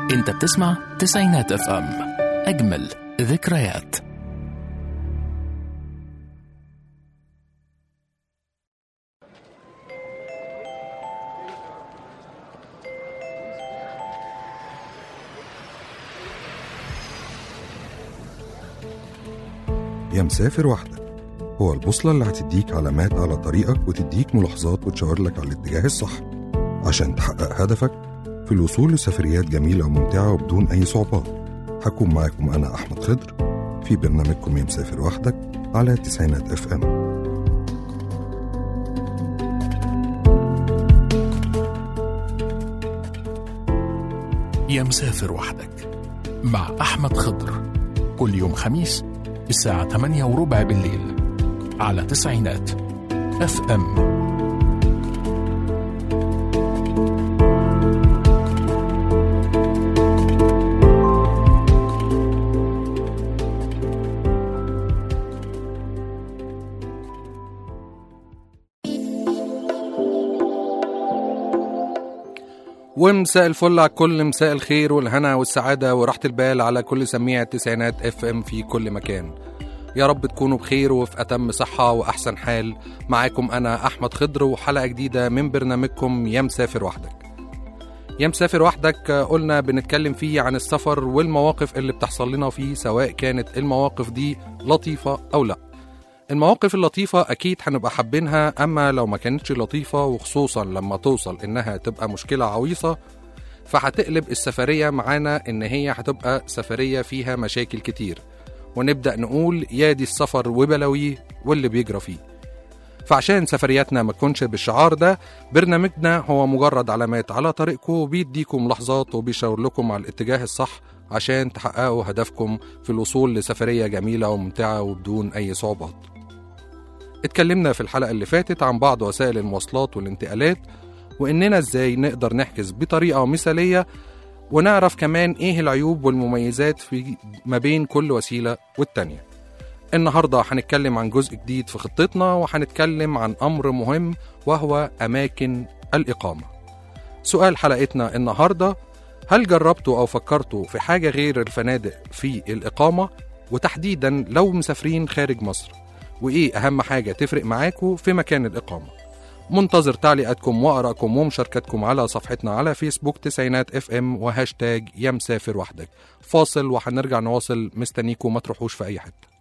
انت بتسمع تسعينات اف ام اجمل ذكريات يا مسافر وحدك هو البوصلة اللي هتديك علامات على طريقك وتديك ملاحظات وتشاور لك على الاتجاه الصح عشان تحقق هدفك في الوصول لسفريات جميلة وممتعة وبدون أي صعوبات هكون معاكم أنا أحمد خضر في برنامجكم يا مسافر وحدك على تسعينات اف ام يا مسافر وحدك مع أحمد خضر كل يوم خميس الساعة 8 وربع بالليل على تسعينات اف ام ومساء الفل على كل مساء الخير والهنا والسعادة وراحة البال على كل سميع التسعينات اف ام في كل مكان يا رب تكونوا بخير وفي أتم صحة وأحسن حال معاكم أنا أحمد خضر وحلقة جديدة من برنامجكم يا مسافر وحدك يا مسافر وحدك قلنا بنتكلم فيه عن السفر والمواقف اللي بتحصل لنا فيه سواء كانت المواقف دي لطيفة أو لأ المواقف اللطيفة أكيد هنبقى حابينها أما لو ما كانتش لطيفة وخصوصا لما توصل إنها تبقى مشكلة عويصة فهتقلب السفرية معانا إن هي هتبقى سفرية فيها مشاكل كتير ونبدأ نقول يا دي السفر وبلاويه واللي بيجرى فيه فعشان سفرياتنا ما تكونش بالشعار ده برنامجنا هو مجرد علامات على طريقكم وبيديكم ملاحظات وبيشاور لكم على الاتجاه الصح عشان تحققوا هدفكم في الوصول لسفرية جميلة وممتعة وبدون أي صعوبات اتكلمنا في الحلقة اللي فاتت عن بعض وسائل المواصلات والانتقالات وإننا إزاي نقدر نحجز بطريقة مثالية ونعرف كمان إيه العيوب والمميزات في ما بين كل وسيلة والتانية النهاردة هنتكلم عن جزء جديد في خطتنا وهنتكلم عن أمر مهم وهو أماكن الإقامة سؤال حلقتنا النهاردة هل جربتوا أو فكرتوا في حاجة غير الفنادق في الإقامة وتحديدا لو مسافرين خارج مصر وإيه أهم حاجة تفرق معاكوا في مكان الإقامة منتظر تعليقاتكم وآرائكم ومشاركتكم على صفحتنا على فيسبوك تسعينات اف ام وهاشتاج يا مسافر وحدك فاصل وهنرجع نواصل مستنيكم ما تروحوش في أي حتة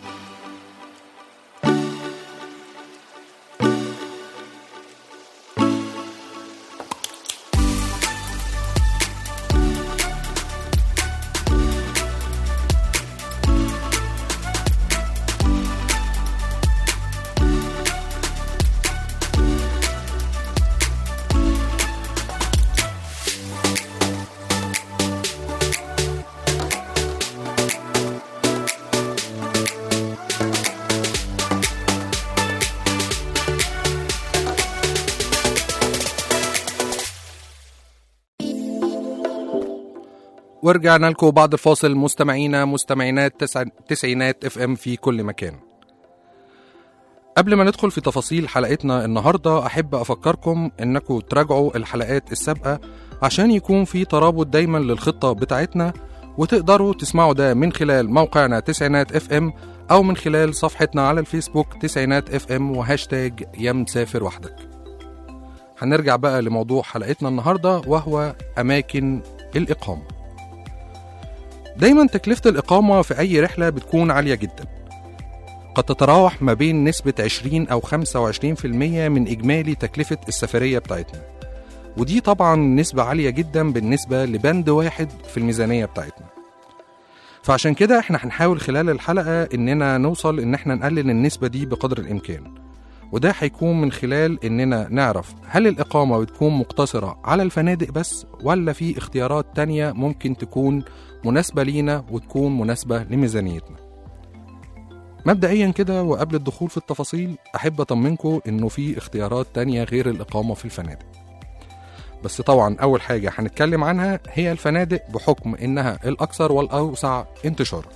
ورجعنا لكم بعد الفاصل مستمعينا مستمعينات تسع... تسعينات اف ام في كل مكان قبل ما ندخل في تفاصيل حلقتنا النهارده احب افكركم انكم تراجعوا الحلقات السابقه عشان يكون في ترابط دايما للخطه بتاعتنا وتقدروا تسمعوا ده من خلال موقعنا تسعينات اف ام او من خلال صفحتنا على الفيسبوك تسعينات اف ام وهاشتاج يا مسافر وحدك هنرجع بقى لموضوع حلقتنا النهارده وهو اماكن الاقامه دايما تكلفة الإقامة في أي رحلة بتكون عالية جدا قد تتراوح ما بين نسبة 20 أو 25% من إجمالي تكلفة السفرية بتاعتنا ودي طبعا نسبة عالية جدا بالنسبة لبند واحد في الميزانية بتاعتنا فعشان كده احنا هنحاول خلال الحلقة اننا نوصل ان احنا نقلل النسبة دي بقدر الامكان وده هيكون من خلال اننا نعرف هل الاقامة بتكون مقتصرة على الفنادق بس ولا في اختيارات تانية ممكن تكون مناسبة لينا وتكون مناسبة لميزانيتنا مبدئيا كده وقبل الدخول في التفاصيل أحب أطمنكم إنه في اختيارات تانية غير الإقامة في الفنادق بس طبعا أول حاجة هنتكلم عنها هي الفنادق بحكم إنها الأكثر والأوسع انتشارا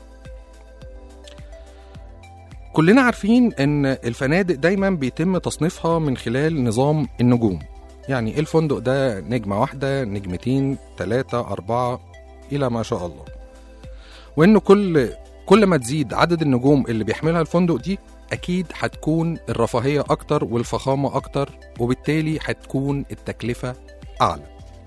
كلنا عارفين إن الفنادق دايما بيتم تصنيفها من خلال نظام النجوم يعني الفندق ده نجمة واحدة نجمتين تلاتة أربعة الى ما شاء الله وان كل كل ما تزيد عدد النجوم اللي بيحملها الفندق دي اكيد هتكون الرفاهيه اكتر والفخامه اكتر وبالتالي هتكون التكلفه اعلى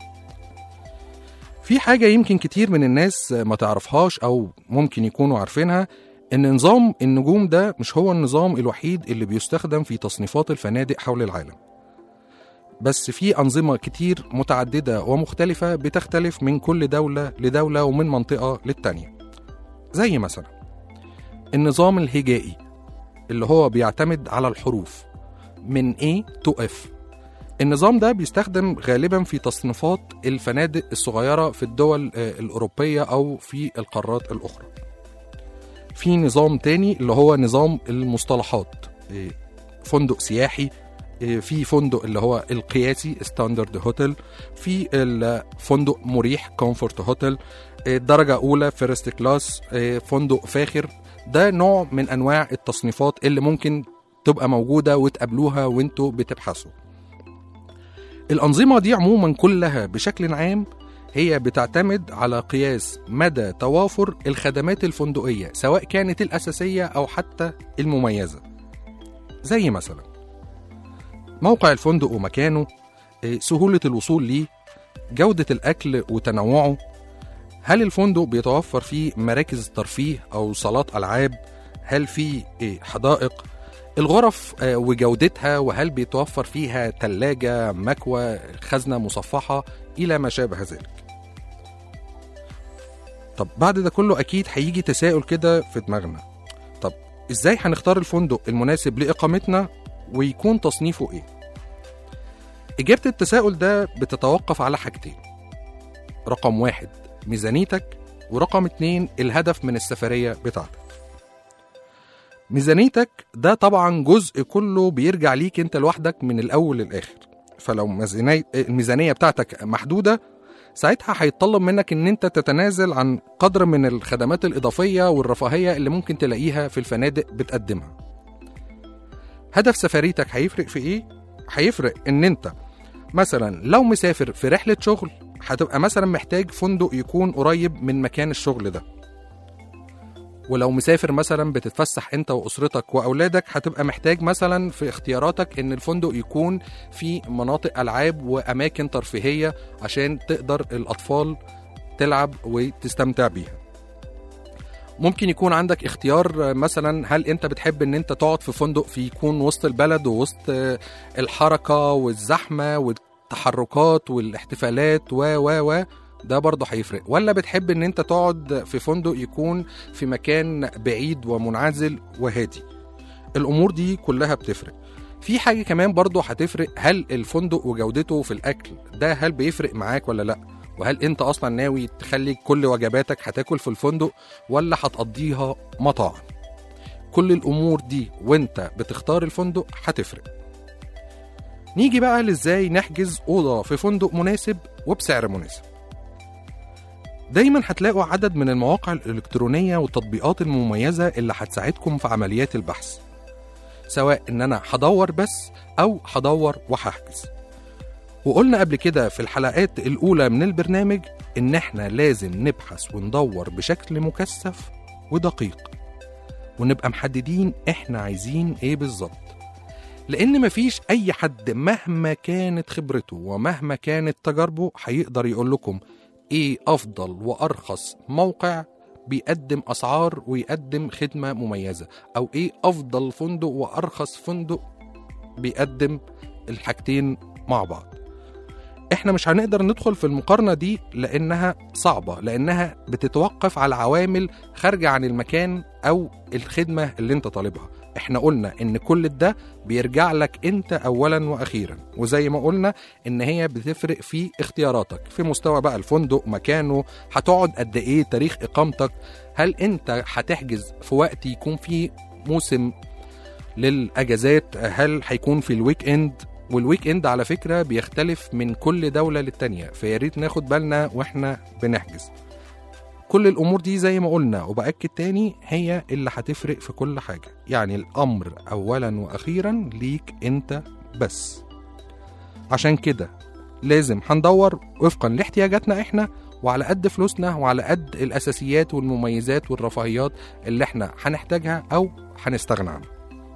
في حاجه يمكن كتير من الناس ما تعرفهاش او ممكن يكونوا عارفينها ان نظام النجوم ده مش هو النظام الوحيد اللي بيستخدم في تصنيفات الفنادق حول العالم بس في أنظمة كتير متعددة ومختلفة بتختلف من كل دولة لدولة ومن منطقة للتانية زي مثلا النظام الهجائي اللي هو بيعتمد على الحروف من A to F النظام ده بيستخدم غالبا في تصنيفات الفنادق الصغيرة في الدول آه، الأوروبية أو في القارات الأخرى في نظام تاني اللي هو نظام المصطلحات إيه، فندق سياحي إيه، في فندق اللي هو القياسي ستاندرد هوتيل في الفندق مريح كومفورت هوتيل إيه، درجة أولى فيرست كلاس فندق فاخر ده نوع من أنواع التصنيفات اللي ممكن تبقى موجودة وتقابلوها وانتوا بتبحثوا الأنظمة دي عموما كلها بشكل عام هي بتعتمد على قياس مدى توافر الخدمات الفندقية سواء كانت الأساسية أو حتى المميزة زي مثلا موقع الفندق ومكانه إيه، سهولة الوصول ليه جودة الأكل وتنوعه هل الفندق بيتوفر فيه مراكز ترفيه أو صالات ألعاب هل في إيه، حدائق الغرف آه، وجودتها وهل بيتوفر فيها تلاجة مكوى خزنة مصفحة إلى ما شابه ذلك طب بعد ده كله أكيد هيجي تساؤل كده في دماغنا طب إزاي هنختار الفندق المناسب لإقامتنا ويكون تصنيفه إيه؟ إجابة التساؤل ده بتتوقف على حاجتين رقم واحد ميزانيتك ورقم اتنين الهدف من السفرية بتاعتك ميزانيتك ده طبعا جزء كله بيرجع ليك انت لوحدك من الاول للاخر فلو ميزانية الميزانيه بتاعتك محدوده ساعتها هيتطلب منك ان انت تتنازل عن قدر من الخدمات الاضافيه والرفاهيه اللي ممكن تلاقيها في الفنادق بتقدمها هدف سفريتك هيفرق في ايه هيفرق ان انت مثلا لو مسافر في رحله شغل هتبقى مثلا محتاج فندق يكون قريب من مكان الشغل ده ولو مسافر مثلا بتتفسح انت واسرتك واولادك هتبقى محتاج مثلا في اختياراتك ان الفندق يكون في مناطق العاب واماكن ترفيهيه عشان تقدر الاطفال تلعب وتستمتع بيها ممكن يكون عندك اختيار مثلا هل انت بتحب ان انت تقعد في فندق في يكون وسط البلد ووسط الحركه والزحمه والتحركات والاحتفالات و و و ده برضه هيفرق ولا بتحب ان انت تقعد في فندق يكون في مكان بعيد ومنعزل وهادي الامور دي كلها بتفرق في حاجه كمان برضه هتفرق هل الفندق وجودته في الاكل ده هل بيفرق معاك ولا لا وهل انت اصلا ناوي تخلي كل وجباتك هتاكل في الفندق ولا هتقضيها مطاعم كل الامور دي وانت بتختار الفندق هتفرق نيجي بقى لازاي نحجز اوضه في فندق مناسب وبسعر مناسب دايما هتلاقوا عدد من المواقع الإلكترونية والتطبيقات المميزة اللي هتساعدكم في عمليات البحث سواء إن أنا هدور بس أو هدور وهحجز وقلنا قبل كده في الحلقات الأولى من البرنامج إن إحنا لازم نبحث وندور بشكل مكثف ودقيق ونبقى محددين إحنا عايزين إيه بالظبط لأن مفيش أي حد مهما كانت خبرته ومهما كانت تجاربه هيقدر يقول لكم ايه افضل وارخص موقع بيقدم اسعار ويقدم خدمه مميزه او ايه افضل فندق وارخص فندق بيقدم الحاجتين مع بعض احنا مش هنقدر ندخل في المقارنه دي لانها صعبه لانها بتتوقف على عوامل خارجه عن المكان او الخدمه اللي انت طالبها احنا قلنا ان كل ده بيرجع لك انت اولا واخيرا وزي ما قلنا ان هي بتفرق في اختياراتك في مستوى بقى الفندق مكانه هتقعد قد ايه تاريخ اقامتك هل انت هتحجز في وقت يكون فيه موسم للاجازات هل هيكون في الويك اند والويك اند على فكره بيختلف من كل دوله للتانيه فيا ريت ناخد بالنا واحنا بنحجز كل الامور دي زي ما قلنا وباكد تاني هي اللي هتفرق في كل حاجه يعني الامر اولا واخيرا ليك انت بس عشان كده لازم هندور وفقا لاحتياجاتنا احنا وعلى قد فلوسنا وعلى قد الاساسيات والمميزات والرفاهيات اللي احنا هنحتاجها او هنستغنى عنها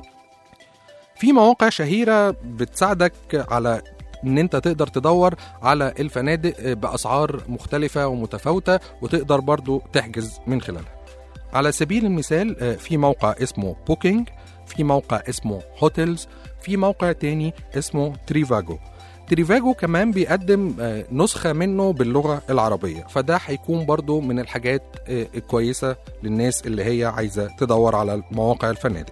في مواقع شهيرة بتساعدك على ان انت تقدر تدور على الفنادق باسعار مختلفة ومتفاوتة وتقدر برضو تحجز من خلالها على سبيل المثال آه، في موقع اسمه بوكينج في موقع اسمه هوتيلز في موقع تاني اسمه تريفاجو تريفاجو كمان بيقدم آه، نسخة منه باللغة العربية فده هيكون برضو من الحاجات آه، الكويسة للناس اللي هي عايزة تدور على مواقع الفنادق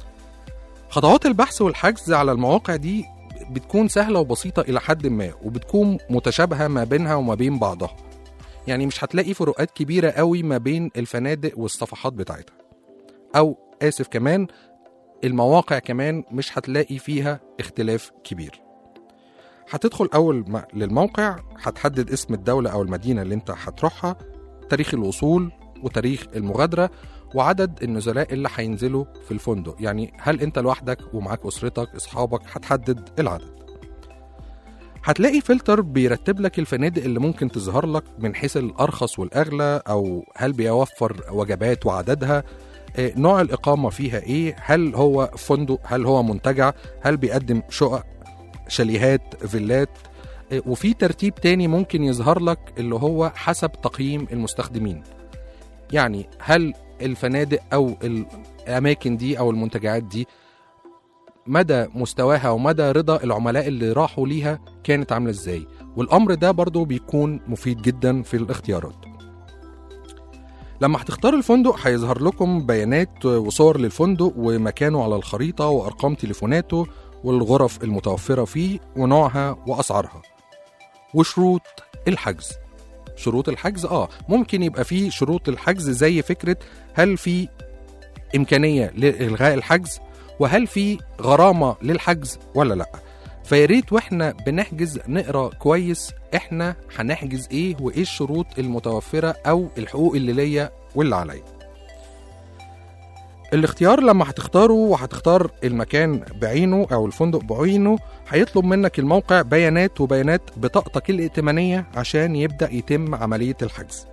خطوات البحث والحجز على المواقع دي بتكون سهلة وبسيطة إلى حد ما وبتكون متشابهة ما بينها وما بين بعضها يعني مش هتلاقي فروقات كبيرة قوي ما بين الفنادق والصفحات بتاعتها أو آسف كمان المواقع كمان مش هتلاقي فيها اختلاف كبير هتدخل أول ما للموقع هتحدد اسم الدولة أو المدينة اللي انت هتروحها تاريخ الوصول وتاريخ المغادرة وعدد النزلاء اللي هينزلوا في الفندق يعني هل انت لوحدك ومعاك أسرتك أصحابك هتحدد العدد هتلاقي فلتر بيرتب لك الفنادق اللي ممكن تظهر لك من حيث الأرخص والأغلى أو هل بيوفر وجبات وعددها آه، نوع الإقامة فيها إيه هل هو فندق هل هو منتجع هل بيقدم شقق شاليهات فيلات آه، وفي ترتيب تاني ممكن يظهر لك اللي هو حسب تقييم المستخدمين يعني هل الفنادق أو الأماكن دي أو المنتجعات دي مدى مستواها ومدى رضا العملاء اللي راحوا ليها كانت عاملة ازاي والأمر ده برضو بيكون مفيد جدا في الاختيارات لما هتختار الفندق هيظهر لكم بيانات وصور للفندق ومكانه على الخريطة وأرقام تليفوناته والغرف المتوفرة فيه ونوعها وأسعارها وشروط الحجز شروط الحجز اه ممكن يبقى فيه شروط الحجز زي فكرة هل في إمكانية لإلغاء الحجز وهل في غرامة للحجز ولا لأ فيا ريت واحنا بنحجز نقرا كويس احنا هنحجز ايه وايه الشروط المتوفره او الحقوق اللي ليا واللي عليا الاختيار لما هتختاره وهتختار المكان بعينه او الفندق بعينه هيطلب منك الموقع بيانات وبيانات بطاقتك الائتمانيه عشان يبدا يتم عمليه الحجز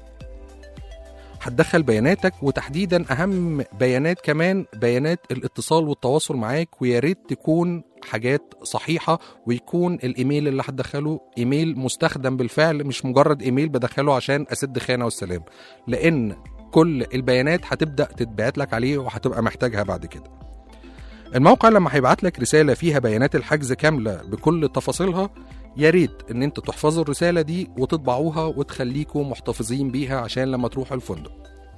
هتدخل بياناتك وتحديدا اهم بيانات كمان بيانات الاتصال والتواصل معاك ويا ريت تكون حاجات صحيحه ويكون الايميل اللي هتدخله ايميل مستخدم بالفعل مش مجرد ايميل بدخله عشان اسد خانه والسلام لان كل البيانات هتبدا تتبعت لك عليه وهتبقى محتاجها بعد كده الموقع لما هيبعت لك رساله فيها بيانات الحجز كامله بكل تفاصيلها يا ريت ان انتوا تحفظوا الرساله دي وتطبعوها وتخليكوا محتفظين بيها عشان لما تروحوا الفندق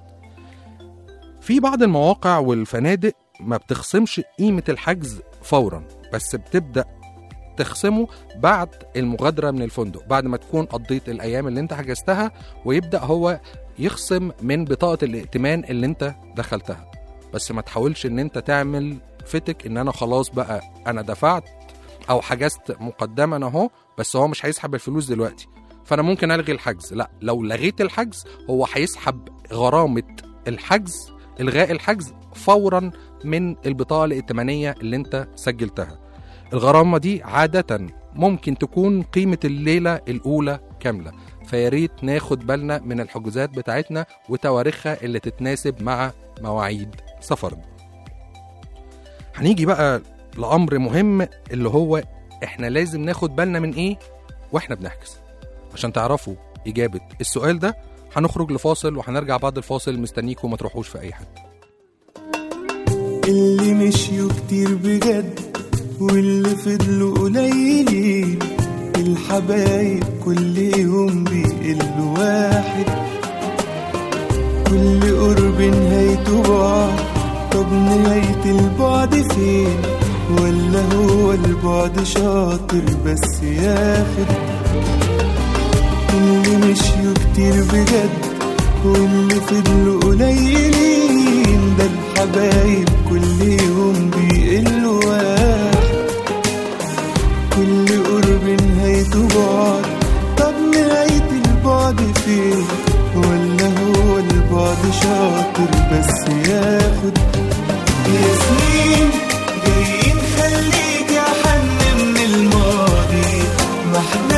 في بعض المواقع والفنادق ما بتخصمش قيمه الحجز فورا بس بتبدا تخصمه بعد المغادره من الفندق بعد ما تكون قضيت الايام اللي انت حجزتها ويبدا هو يخصم من بطاقه الائتمان اللي انت دخلتها بس ما تحاولش ان انت تعمل فتك ان انا خلاص بقى انا دفعت او حجزت مقدما اهو بس هو مش هيسحب الفلوس دلوقتي فانا ممكن الغي الحجز لا لو لغيت الحجز هو هيسحب غرامه الحجز الغاء الحجز فورا من البطاقه الائتمانيه اللي انت سجلتها الغرامه دي عاده ممكن تكون قيمه الليله الاولى كامله فيا ريت ناخد بالنا من الحجوزات بتاعتنا وتواريخها اللي تتناسب مع مواعيد سفرنا هنيجي بقى لأمر مهم اللي هو احنا لازم ناخد بالنا من ايه واحنا بنحجز عشان تعرفوا إجابة السؤال ده هنخرج لفاصل وهنرجع بعد الفاصل مستنيكم ما تروحوش في أي حتة اللي مشيوا كتير بجد واللي فضلوا قليلين الحبايب كل يوم بيقلوا واحد كل قرب نهايته بعد طب نهاية البعد فين ولا هو البعد شاطر بس ياخد اللي مشيوا كتير بجد واللي فضلوا قليلين ده الحبايب كل يوم بيقلوا واحد كل قرب نهايته بعد طب نهاية البعد فين ولا هو البعد شاطر بس ياخد يا سنين جايين خليك يا حن من الماضي محبوب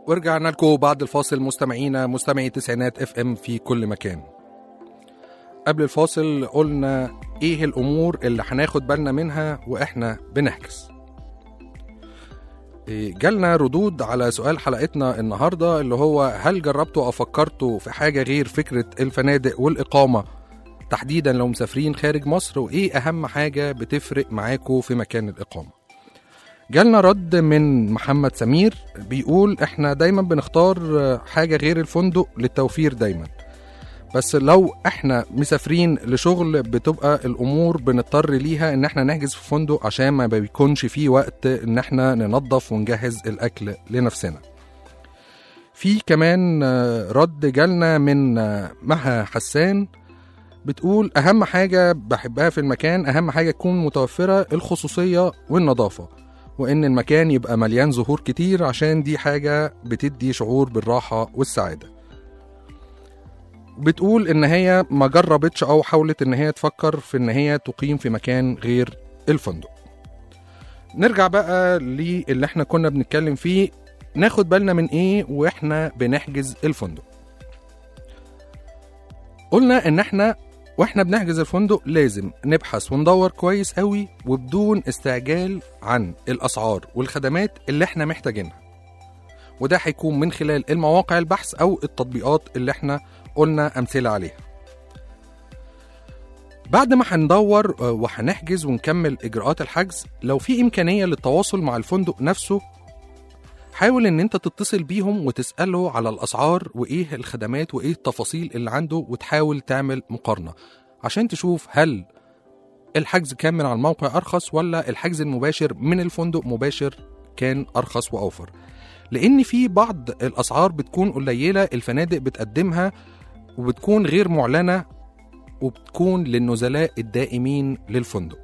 ورجعنا لكم بعد الفاصل مستمعينا مستمعي تسعينات اف ام في كل مكان قبل الفاصل قلنا ايه الامور اللي هناخد بالنا منها واحنا بنحجز إيه، جالنا ردود على سؤال حلقتنا النهارده اللي هو هل جربتوا او فكرتوا في حاجه غير فكره الفنادق والاقامه تحديدا لو مسافرين خارج مصر وايه اهم حاجه بتفرق معاكم في مكان الاقامه جالنا رد من محمد سمير بيقول احنا دايما بنختار حاجه غير الفندق للتوفير دايما بس لو احنا مسافرين لشغل بتبقى الامور بنضطر ليها ان احنا نحجز في فندق عشان ما بيكونش فيه وقت ان احنا ننظف ونجهز الاكل لنفسنا في كمان آه، رد جالنا من آه، مها حسان بتقول اهم حاجه بحبها في المكان اهم حاجه تكون متوفره الخصوصيه والنظافه وان المكان يبقى مليان زهور كتير عشان دي حاجه بتدي شعور بالراحه والسعاده بتقول ان هي ما جربتش او حاولت ان هي تفكر في ان هي تقيم في مكان غير الفندق نرجع بقى للي احنا كنا بنتكلم فيه ناخد بالنا من ايه واحنا بنحجز الفندق قلنا ان احنا واحنا بنحجز الفندق لازم نبحث وندور كويس قوي وبدون استعجال عن الاسعار والخدمات اللي احنا محتاجينها وده هيكون من خلال المواقع البحث او التطبيقات اللي احنا قلنا امثله عليها بعد ما هندور آه، وهنحجز ونكمل اجراءات الحجز لو في امكانيه للتواصل مع الفندق نفسه حاول ان انت تتصل بيهم وتساله على الاسعار وايه الخدمات وايه التفاصيل اللي عنده وتحاول تعمل مقارنه عشان تشوف هل الحجز كان من على الموقع ارخص ولا الحجز المباشر من الفندق مباشر كان ارخص واوفر لان في بعض الاسعار بتكون قليله الفنادق بتقدمها وبتكون غير معلنه وبتكون للنزلاء الدائمين للفندق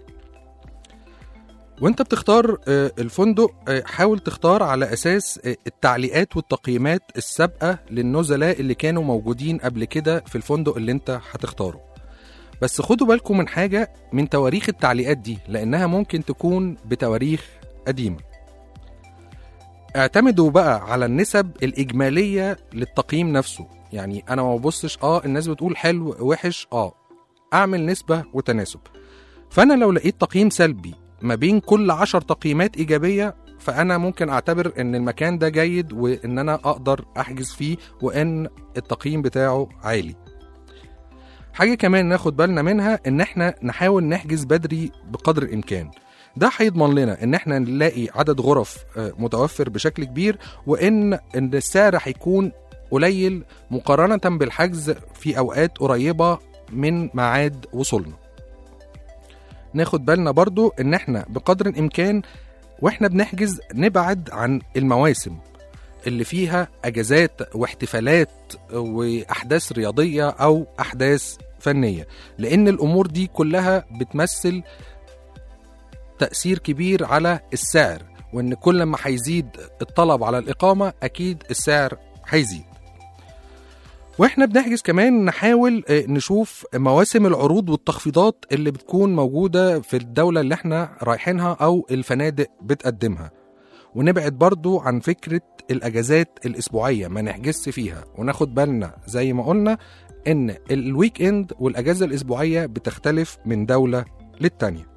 وانت بتختار آه، الفندق آه، حاول تختار على اساس آه، التعليقات والتقييمات السابقه للنزلاء اللي كانوا موجودين قبل كده في الفندق اللي انت هتختاره بس خدوا بالكم من حاجه من تواريخ التعليقات دي لانها ممكن تكون بتواريخ قديمه اعتمدوا بقى على النسب الاجماليه للتقييم نفسه يعني انا ما ببصش اه الناس بتقول حلو وحش اه اعمل نسبه وتناسب فانا لو لقيت تقييم سلبي ما بين كل عشر تقييمات إيجابية فأنا ممكن أعتبر إن المكان ده جيد وإن أنا أقدر أحجز فيه وإن التقييم بتاعه عالي حاجة كمان ناخد بالنا منها إن إحنا نحاول نحجز بدري بقدر الإمكان ده هيضمن لنا إن إحنا نلاقي عدد غرف آه، متوفر بشكل كبير وإن إن السعر هيكون قليل مقارنة بالحجز في أوقات قريبة من ميعاد وصولنا ناخد بالنا برضو ان احنا بقدر الامكان واحنا بنحجز نبعد عن المواسم اللي فيها اجازات واحتفالات واحداث رياضيه او احداث فنيه لان الامور دي كلها بتمثل تاثير كبير على السعر وان كل ما هيزيد الطلب على الاقامه اكيد السعر هيزيد واحنا بنحجز كمان نحاول آه، نشوف مواسم العروض والتخفيضات اللي بتكون موجودة في الدولة اللي احنا رايحينها أو الفنادق بتقدمها ونبعد برضو عن فكرة الأجازات الأسبوعية ما نحجزش فيها وناخد بالنا زي ما قلنا إن الويك إند والأجازة الأسبوعية بتختلف من دولة للتانية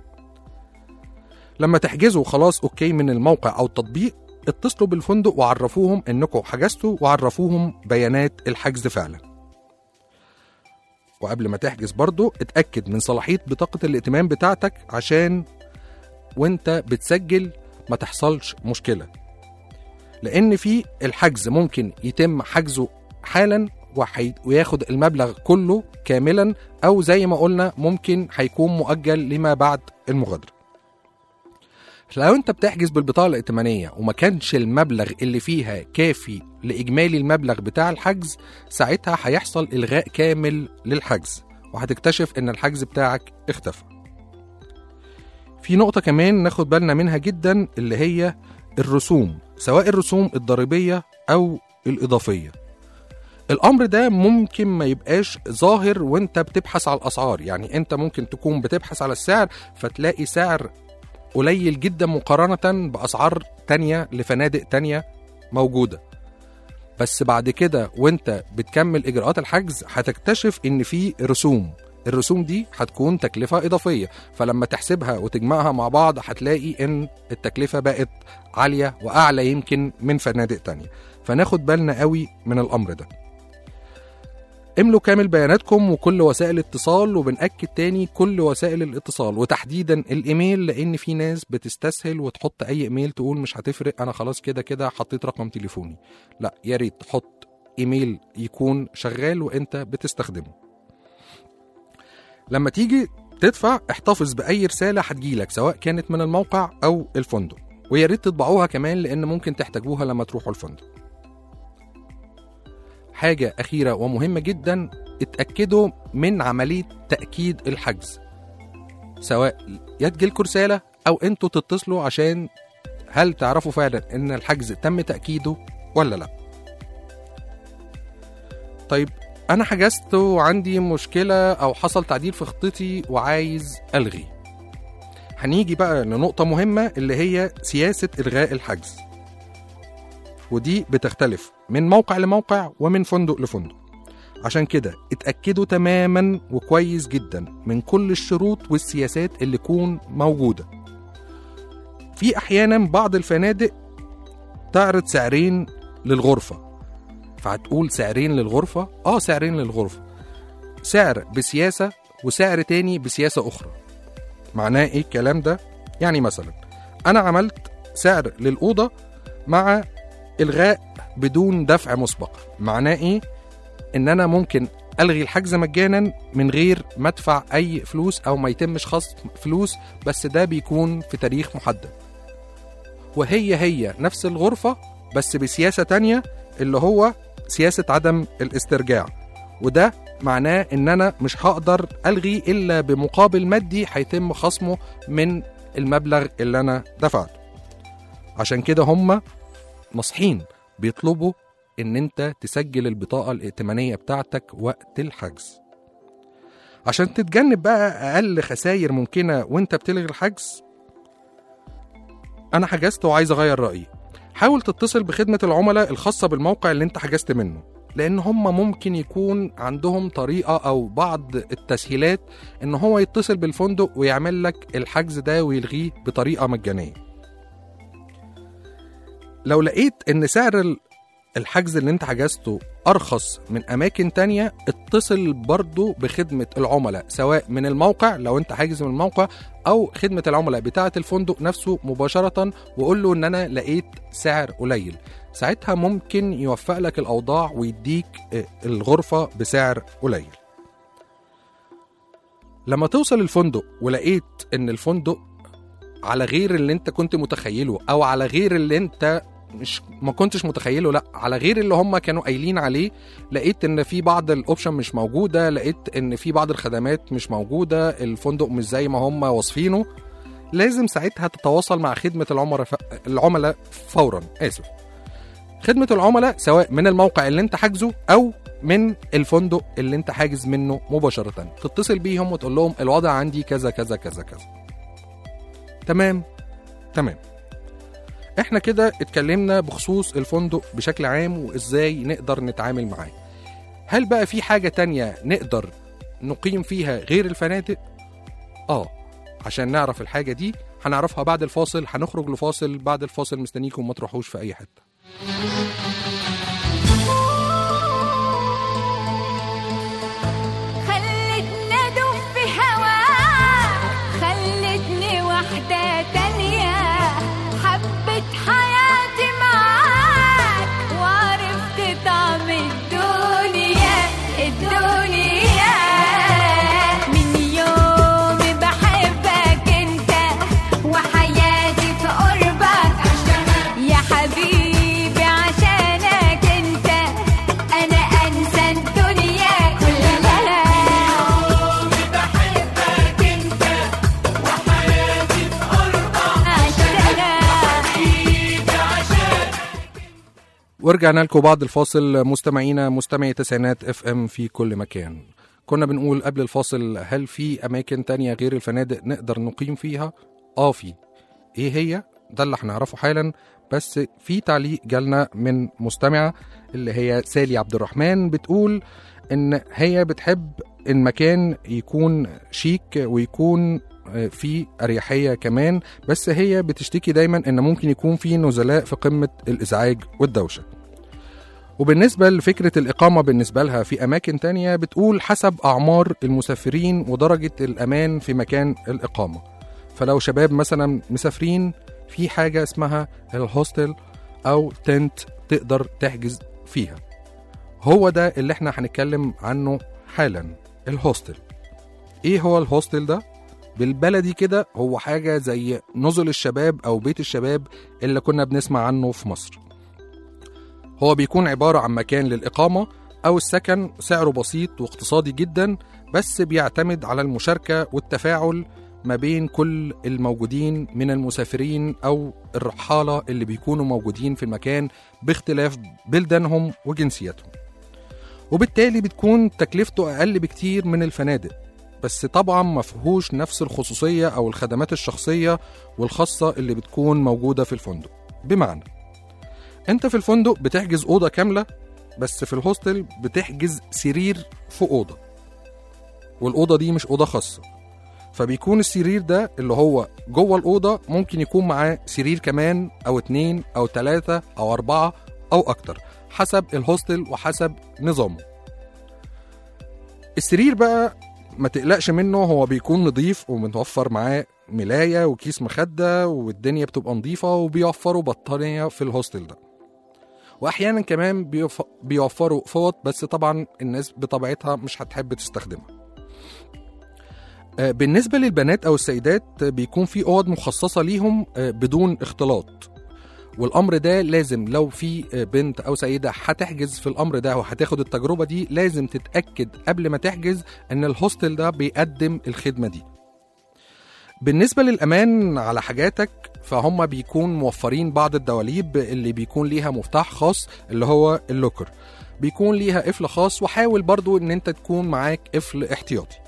لما تحجزوا خلاص أوكي من الموقع أو التطبيق اتصلوا بالفندق وعرفوهم انكم حجزتوا وعرفوهم بيانات الحجز فعلا وقبل ما تحجز برضو اتأكد من صلاحية بطاقة الائتمان بتاعتك عشان وانت بتسجل ما تحصلش مشكلة لأن في الحجز ممكن يتم حجزه حالا وحي- وياخد المبلغ كله كاملا أو زي ما قلنا ممكن هيكون مؤجل لما بعد المغادرة لو انت بتحجز بالبطاقه الائتمانيه وما كانش المبلغ اللي فيها كافي لاجمالي المبلغ بتاع الحجز ساعتها هيحصل الغاء كامل للحجز وهتكتشف ان الحجز بتاعك اختفى في نقطه كمان ناخد بالنا منها جدا اللي هي الرسوم سواء الرسوم الضريبيه او الاضافيه الامر ده ممكن ما يبقاش ظاهر وانت بتبحث على الاسعار يعني انت ممكن تكون بتبحث على السعر فتلاقي سعر قليل جدا مقارنة بأسعار تانية لفنادق تانية موجوده بس بعد كده وانت بتكمل اجراءات الحجز هتكتشف ان في رسوم الرسوم دي هتكون تكلفة إضافية فلما تحسبها وتجمعها مع بعض هتلاقي إن التكلفة بقت عالية وأعلى يمكن من فنادق تانية فناخد بالنا قوي من الأمر ده املوا كامل بياناتكم وكل وسائل اتصال وبنأكد تاني كل وسائل الاتصال وتحديدا الايميل لان في ناس بتستسهل وتحط اي ايميل تقول مش هتفرق انا خلاص كده كده حطيت رقم تليفوني لا يا ريت تحط ايميل يكون شغال وانت بتستخدمه لما تيجي تدفع احتفظ باي رساله هتجيلك سواء كانت من الموقع او الفندق ويا ريت تطبعوها كمان لان ممكن تحتاجوها لما تروحوا الفندق حاجة أخيرة ومهمة جدا اتأكدوا من عملية تأكيد الحجز سواء يا تجيلكوا رسالة أو انتوا تتصلوا عشان هل تعرفوا فعلا إن الحجز تم تأكيده ولا لأ طيب أنا حجزت وعندي مشكلة أو حصل تعديل في خطتي وعايز ألغي هنيجي بقى لنقطة مهمة اللي هي سياسة إلغاء الحجز ودي بتختلف من موقع لموقع ومن فندق لفندق عشان كده اتأكدوا تماما وكويس جدا من كل الشروط والسياسات اللي تكون موجودة في أحيانا بعض الفنادق تعرض سعرين للغرفة فهتقول سعرين للغرفة اه سعرين للغرفة سعر بسياسة وسعر تاني بسياسة أخرى معناه ايه الكلام ده يعني مثلا أنا عملت سعر للأوضة مع الغاء بدون دفع مسبق معناه ايه ان انا ممكن الغي الحجز مجانا من غير ما ادفع اي فلوس او ما يتمش خصم فلوس بس ده بيكون في تاريخ محدد وهي هي نفس الغرفة بس بسياسة تانية اللي هو سياسة عدم الاسترجاع وده معناه ان انا مش هقدر الغي الا بمقابل مادي هيتم خصمه من المبلغ اللي انا دفعته عشان كده هم ناصحين بيطلبوا ان انت تسجل البطاقة الائتمانية بتاعتك وقت الحجز عشان تتجنب بقى اقل خسائر ممكنة وانت بتلغي الحجز انا حجزت وعايز اغير رأيي حاول تتصل بخدمة العملاء الخاصة بالموقع اللي انت حجزت منه لان هم ممكن يكون عندهم طريقة او بعض التسهيلات ان هو يتصل بالفندق ويعمل لك الحجز ده ويلغيه بطريقة مجانية لو لقيت ان سعر ال- الحجز اللي انت حجزته ارخص من اماكن تانية اتصل برضو بخدمة العملاء سواء من الموقع لو انت حاجز من الموقع او خدمة العملاء بتاعة الفندق نفسه مباشرة وقول له ان انا لقيت سعر قليل ساعتها ممكن يوفق لك الاوضاع ويديك اه، الغرفة بسعر قليل لما توصل الفندق ولقيت ان الفندق على غير اللي انت كنت متخيله او على غير اللي انت مش ما كنتش متخيله لا على غير اللي هم كانوا قايلين عليه لقيت ان في بعض الاوبشن مش موجوده لقيت ان في بعض الخدمات مش موجوده الفندق مش زي ما هم واصفينه لازم ساعتها تتواصل مع خدمه العملاء ف... العملاء فورا اسف خدمه العملاء سواء من الموقع اللي انت حاجزه او من الفندق اللي انت حاجز منه مباشره تتصل بيهم وتقول لهم الوضع عندي كذا كذا كذا كذا تمام تمام احنا كده اتكلمنا بخصوص الفندق بشكل عام وازاي نقدر نتعامل معاه هل بقى في حاجة تانية نقدر نقيم فيها غير الفنادق؟ اه عشان نعرف الحاجة دي هنعرفها بعد الفاصل هنخرج لفاصل بعد الفاصل مستنيكم ما تروحوش في أي حتة خلتني ادوب في هواك خلتني وحدة تانية حبت حياتي معاك وعرفت طعم الدنيا الدنيا من يومي بحبك انت وحياتي في قربك يا حبيبي عشانك انت انا انسى الدنيا كلها بحبك انت وحياتي في قربك ورجعنا لكم بعد الفاصل مستمعينا مستمعي تسعينات اف ام في كل مكان كنا بنقول قبل الفاصل هل في اماكن تانية غير الفنادق نقدر نقيم فيها اه في ايه هي ده اللي هنعرفه حالا بس في تعليق جالنا من مستمعة اللي هي سالي عبد الرحمن بتقول إن هي بتحب المكان يكون شيك ويكون آه، فيه أريحية كمان بس هي بتشتكي دايما إن ممكن يكون في نزلاء في قمة الإزعاج والدوشة وبالنسبة لفكرة الإقامة بالنسبة لها في أماكن تانية بتقول حسب أعمار المسافرين ودرجة الأمان في مكان الإقامة فلو شباب مثلا مسافرين في حاجة اسمها الهوستل أو تنت تقدر تحجز فيها هو ده اللي احنا هنتكلم عنه حالا الهوستل ايه هو الهوستل ده؟ بالبلدي كده هو حاجة زي نزل الشباب أو بيت الشباب اللي كنا بنسمع عنه في مصر هو بيكون عبارة عن مكان للإقامة أو السكن سعره بسيط واقتصادي جدا بس بيعتمد على المشاركة والتفاعل ما بين كل الموجودين من المسافرين أو الرحالة اللي بيكونوا موجودين في المكان باختلاف بلدانهم وجنسياتهم وبالتالي بتكون تكلفته أقل بكتير من الفنادق بس طبعا ما فيهوش نفس الخصوصية أو الخدمات الشخصية والخاصة اللي بتكون موجودة في الفندق بمعنى انت في الفندق بتحجز أوضة كاملة بس في الهوستل بتحجز سرير في أوضة والأوضة دي مش أوضة خاصة فبيكون السرير ده اللي هو جوه الأوضة ممكن يكون معاه سرير كمان أو اتنين أو تلاتة أو أربعة أو أكتر حسب الهوستل وحسب نظامه السرير بقى ما تقلقش منه هو بيكون نظيف ومتوفر معاه ملاية وكيس مخدة والدنيا بتبقى نظيفة وبيوفروا بطانية في الهوستل ده وأحيانا كمان بيوف- بيوفروا فوط بس طبعا الناس بطبيعتها مش هتحب تستخدمها آه، بالنسبة للبنات أو السيدات آه، بيكون في أوض مخصصة ليهم آه، بدون اختلاط والأمر ده لازم لو في آه، بنت أو سيدة هتحجز في الأمر ده وهتاخد التجربة دي لازم تتأكد قبل ما تحجز إن الهوستل ده بيقدم الخدمة دي بالنسبة للأمان على حاجاتك فهم بيكون موفرين بعض الدواليب اللي بيكون ليها مفتاح خاص اللي هو اللوكر بيكون ليها قفل خاص وحاول برضو ان انت تكون معاك قفل احتياطي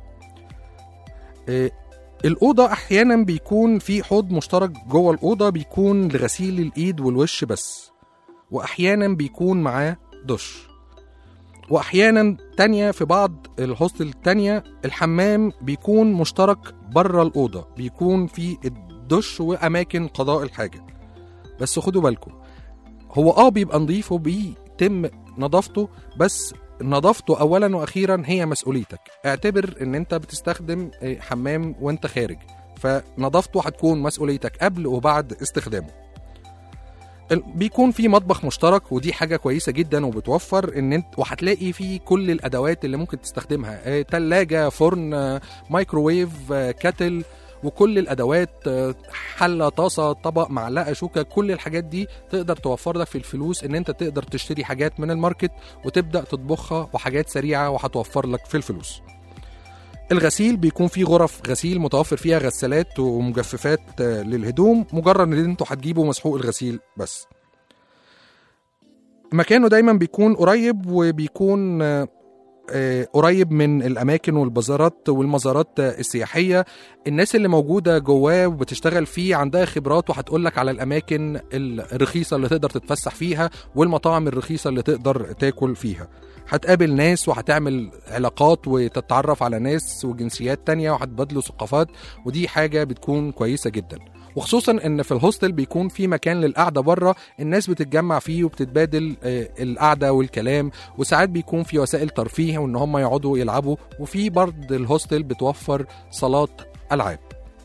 آه، الأوضة أحيانا بيكون في حوض مشترك جوه الأوضة بيكون لغسيل الإيد والوش بس وأحيانا بيكون معاه دش وأحيانا تانية في بعض الهوستل التانية الحمام بيكون مشترك بره الأوضة بيكون في الدش وأماكن قضاء الحاجة بس خدوا بالكم هو اه بيبقى نظيف وبيتم نظافته بس نظافته اولا واخيرا هي مسؤوليتك اعتبر ان انت بتستخدم آه، حمام وانت خارج فنظافته هتكون مسؤوليتك قبل وبعد استخدامه ال- بيكون في مطبخ مشترك ودي حاجة كويسة جدا وبتوفر ان انت وهتلاقي فيه كل الادوات اللي ممكن تستخدمها آه، تلاجة فرن آه، مايكروويف آه، كاتل وكل الادوات آه، حله طاسه طبق معلقه شوكه كل الحاجات دي تقدر توفر لك في الفلوس ان انت تقدر تشتري حاجات من الماركت وتبدا تطبخها وحاجات سريعه وهتوفر لك في الفلوس الغسيل بيكون فيه غرف غسيل متوفر فيها غسالات ومجففات آه، للهدوم مجرد ان انتوا هتجيبوا مسحوق الغسيل بس مكانه دايما بيكون قريب وبيكون آه، آه، قريب من الاماكن والبازارات والمزارات آه، السياحيه الناس اللي موجوده جواه وبتشتغل فيه عندها خبرات وهتقول لك على الاماكن الرخيصه اللي تقدر تتفسح فيها والمطاعم الرخيصه اللي تقدر تاكل فيها هتقابل ناس وهتعمل علاقات وتتعرف على ناس وجنسيات تانية وهتبادلوا ثقافات ودي حاجة بتكون كويسة جدا وخصوصا ان في الهوستل بيكون في مكان للقعده بره الناس بتتجمع فيه وبتتبادل آه، القعده والكلام وساعات بيكون في وسائل ترفيه وان هم يقعدوا يلعبوا وفي برضه الهوستل بتوفر صالات العاب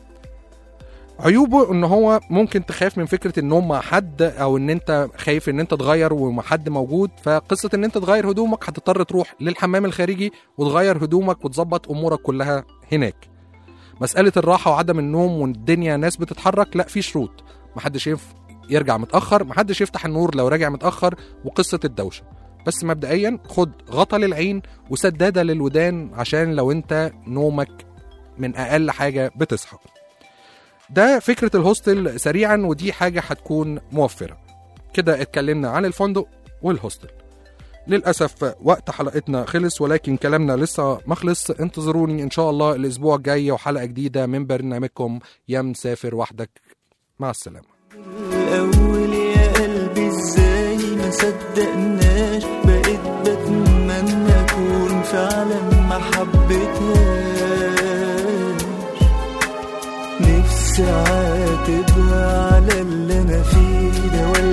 عيوبه ان هو ممكن تخاف من فكره النوم مع حد او ان انت خايف ان انت تغير ومع حد موجود فقصه ان انت تغير هدومك هتضطر تروح للحمام الخارجي وتغير هدومك وتظبط امورك كلها هناك مساله الراحه وعدم النوم والدنيا ناس بتتحرك لا في شروط محدش ينف يرجع متاخر محدش يفتح النور لو راجع متاخر وقصه الدوشه بس مبدئيا خد غطا للعين وسداده للودان عشان لو انت نومك من اقل حاجه بتصحى ده فكرة الهوستل سريعا ودي حاجة هتكون موفرة كده اتكلمنا عن الفندق والهوستل للأسف وقت حلقتنا خلص ولكن كلامنا لسه ما خلص انتظروني إن شاء الله الأسبوع الجاي وحلقة جديدة من برنامجكم يا مسافر وحدك مع السلامة الأول بعيدة ولا